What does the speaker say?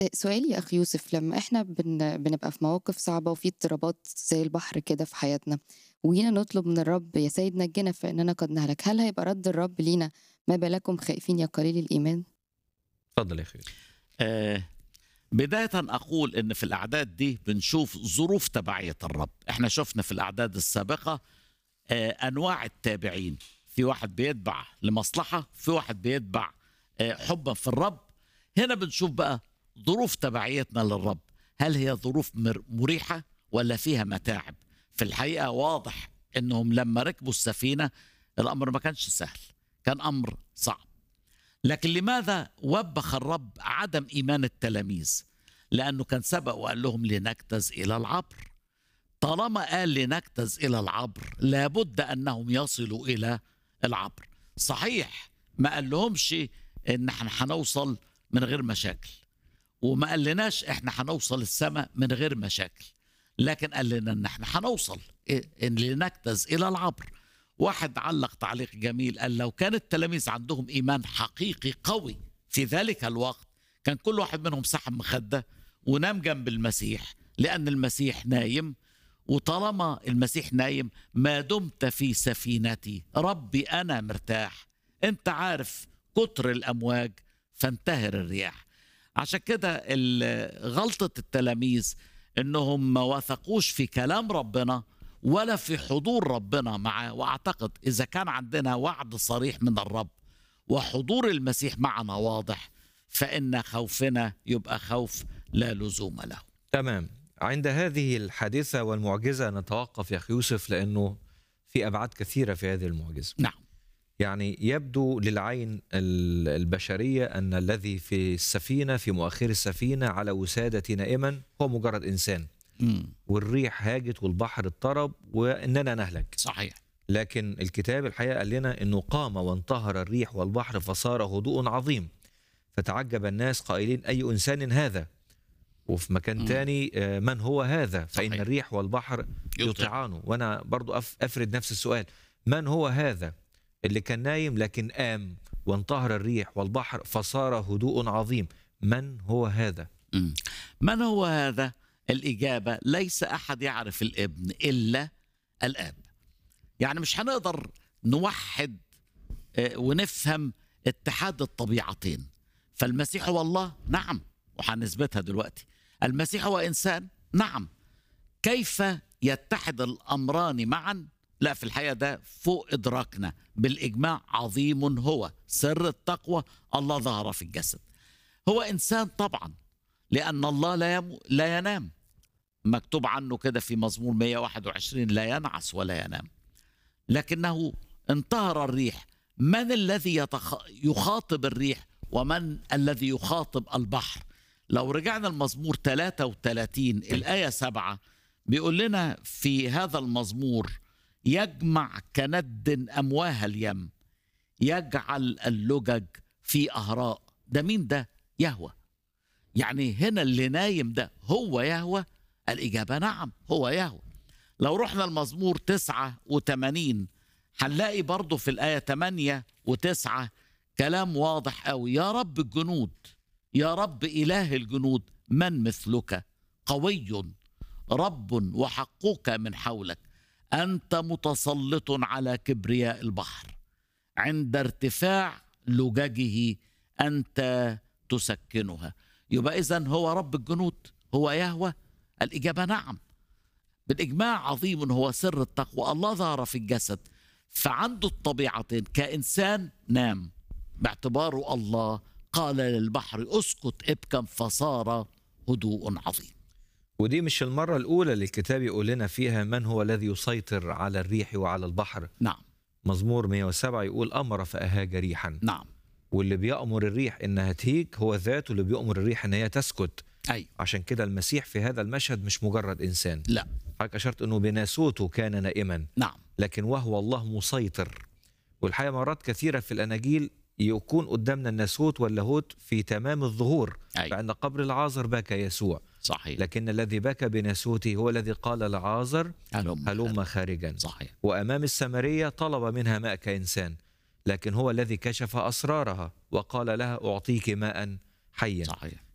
أ سؤالي يا أخ يوسف، لمّا إحنا بن بنبقى في مواقف صعبة وفي اضطرابات زي البحر كده في حياتنا، وجينا نطلب من الرب يا سيد نجِّنا فإننا قد نهلك، هل هيبقى رَد الرب لينا ما بالكم خائفين يا قليلي الإيمان؟ اتفضل يا أخي يوسف. آآ بدايةً أقول إن في الأعداد دي بنشوف ظروف تبعية الرب، إحنا شُفنا في الأعداد السابقة آآ أنواع التابعين، في واحد بيتبع لمصلحة، في واحد بيتبع آآ حُبًا في الرب، هنا بنشوف بقى ظروف تبعيتنا للرب، هل هي ظروف مر مُريحة والّا فيها متاعب؟ في الحقيقة واضح إنهم لمّا ركبوا السفينة الأمر ما كانش سهل، كان أمر صعب. لكن لماذا وبّخ الرب عدم إيمان التلاميذ؟ لأنه كان سبق وقال لهم لنجتز إلى العبر. طالما قال لنجتز إلى العبر لابد أنهم يصلوا إلى العبر. صحيح ما قالهمش إن إحنا هنوصل من غير مشاكل، وما قالناش إحنا هنوصل السما من غير مشاكل، لكن قال لنا إن إحنا هنوصل آآ إن لنجتز إلى العبر. واحد علّق تعليق جميل قال لو كان التلاميذ عندهم إيمان حقيقي قوي في ذلك الوقت كان كل واحد منهم سحب مخدة ونام جنب المسيح، لأن المسيح نايم، وطالما المسيح نايم ما دمت في سفينتي ربي أنا مرتاح، أنت عارف كتر الأمواج فانتهر الرياح. عشان كده ال غلطة التلاميذ إنهم ما وثقوش في كلام ربنا ولا في حضور ربنا معاه، وأعتقد إذا كان عندنا وعد صريح من الرب وحضور المسيح معنا واضح، فإن خوفنا يبقى خوف لا لزوم له. تمام. عند هذه الحادثة والمعجزة نتوقف يا أخي يوسف لأنه في أبعاد كثيرة في هذه المعجزة. نعم. يعني يبدو للعين ال البشرية أن الذي في السفينة في مؤخر السفينة على وسادة نائمًا هو مجرد إنسان. إمم. والريح هاجت والبحر اضطرب وإننا نهلك. صحيح. لكن الكتاب الحقيقة قال لنا إنه قام وانتهر الريح والبحر فصار هدوء عظيم. فتعجب الناس قائلين أي إنسان هذا؟ وفي مكان إمم. تاني آآ من هو هذا؟ فإن صحيح. الريح والبحر يطيع. يطيعانه. وأنا برضه أف أفرد نفس السؤال، من هو هذا اللي كان نايم لكن قام وانتهر الريح والبحر فصار هدوء عظيم، من هو هذا؟ إمم. من هو هذا؟ الإجابة ليس أحد يعرف الابن إلا الآب. يعني مش هنقدر نوحّد آآ ونفهم اتحاد الطبيعتين. فالمسيح هو الله؟ نعم، وهنثبتها دلوقتي. المسيح هو إنسان؟ نعم. كيف يتحد الأمران معًا؟ لأ في الحقيقة ده فوق إدراكنا، بالإجماع عظيم هو سر التقوى الله ظهر في الجسد. هو إنسان طبعًا، لأن الله لا يم لا ينام. مكتوب عنه كده في مزمور 121 لا ينعس ولا ينام. لكنه انتهر الريح، من الذي يتخ يخاطب الريح ومن الذي يخاطب البحر؟ لو رجعنا لمزمور 33 الآية 7 بيقول لنا في هذا المزمور يجمع كند أمواه اليم، يجعل اللجج في أهراء. ده مين ده؟ يهوه. يعني هنا اللي نايم ده هو يهوه؟ الإجابة نعم هو يهوه. لو رحنا لمزمور 89 هنلاقي برضه في الآية 8 و9 كلام واضح أوي، يا رب الجنود، يا رب إله الجنود، من مثلك؟ قوي، رب وحقك من حولك، أنت متسلط على كبرياء البحر، عند ارتفاع لججه أنت تسكنها. يبقى إذًا هو رب الجنود، هو يهوه؟ الإجابة نعم. بالإجماع عظيم هو سر التقوى، الله ظهر في الجسد، فعنده الطبيعتين، كإنسان نام، باعتباره الله قال للبحر اسكت ابكم فصار هدوء عظيم. ودي مش المرة الأولى اللي الكتاب يقول لنا فيها من هو الذي يسيطر على الريح وعلى البحر. نعم. مزمور 107 يقول أمر فأهاج ريحًا. نعم. واللي بيأمر الريح إنها تهيج هو ذاته اللي بيأمر الريح إن هي تسكت. أيوه. عشان كده المسيح في هذا المشهد مش مجرد إنسان. لأ. حضرتك أشرت إنه بناسوته كان نائمًا. نعم. لكن وهو الله مسيطر. والحقيقة مرات كثيرة في الأناجيل يكون قدامنا الناسوت واللاهوت في تمام الظهور. أيوه. فعند قبر العازر بكى يسوع. صحيح. لكن الذي بكى بناسوته هو الذي قال لعازر هلم هلم خارجًا. صحيح. وأمام السامرية طلب منها ماء كإنسان. لكن هو الذي كشف أسرارها وقال لها أعطيك ماء حيًا. صحيح.